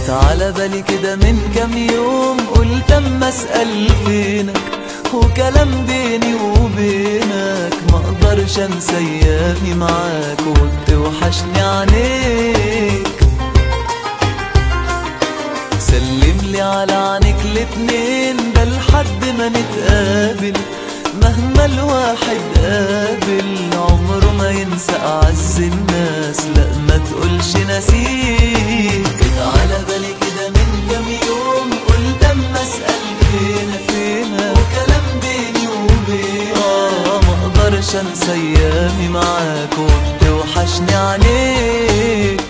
جيت على بالي كده من كام يوم قلت اما اسال فينك وكلام بيني وبينك ما اقدرش انسى ايامي معاك وبتوحشني عينيك سلم لي على عينيك الاتنين ده لحد ما نتقابل مهما الواحد قابل عمره ما ينسى اعز الناس لا ما تقولش نسيك جيت على بالي كده من كام يوم قلت اما اسال فينا فينا وكلام بيني وبينك اه ما اقدرش انسى ايامي معاك وبتوحشني عليك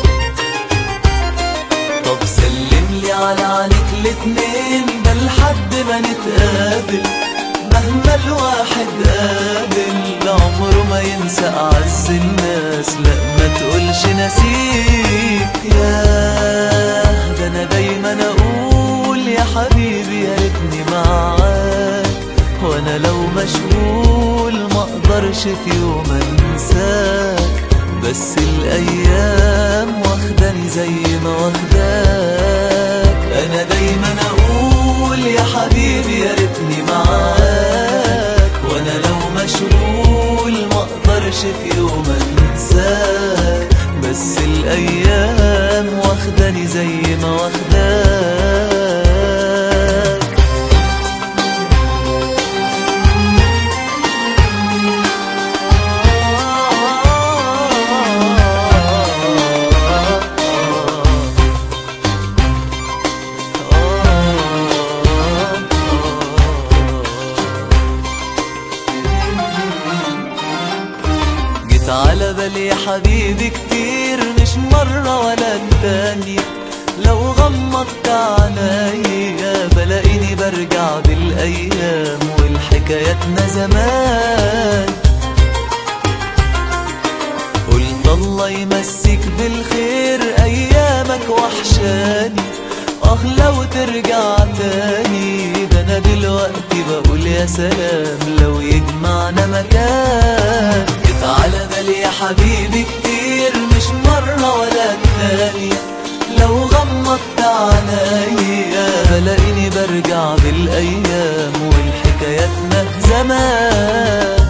طب سلم لي على عينيك الاتنين ده لحد ما نتقابل مهما الواحد قابل عمره ما ينسى أعز الناس لا ما تقولش نسيك ياه ده أنا دايما أقول يا حبيبي يا ريتني معاك وأنا لو مشغول ما أقدرش في يوم أنساك بس الأيام واخداني زي ما واخداك أنا دايما أقول يا حبيبي يا ريتني معاك وأنا لو مشغول ما أقدرش في يوم أنساك بس الأيام واخداني زي ما واخداك جيت على بالي يا حبيبي كتير مش مرة ولا التانية لو غمضت عينيا بلاقيني برجع بالأيام والحكاياتنا زمان قلت الله يمسك بالخير أيامك وحشاني اه لو ترجع تاني ده انا دلوقتي بقول يا سلام لو يجمعنا مكان جيت على بالي يا حبيبي كتير مش مرة ولا التانية لو غمضت عينيا بلاقيني برجع بالايام والحكاياتنا زمان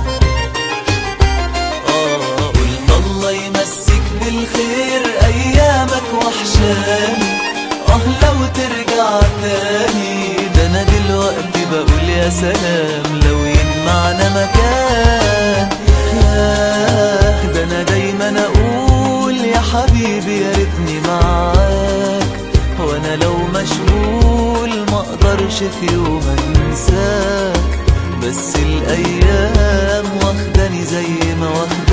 آه قلت الله يمسك بالخير أيامك وحشاني آه لو ترجع تاني ده أنا دلوقتي بقول يا سلام لو يجمعنا مكان ياه ده أنا دايما أقول يا حبيبي يا ريتني معاك وأنا لو مشغول ما أقدرش في يوم أنساك بس الأيام واخداني زي ما واخداك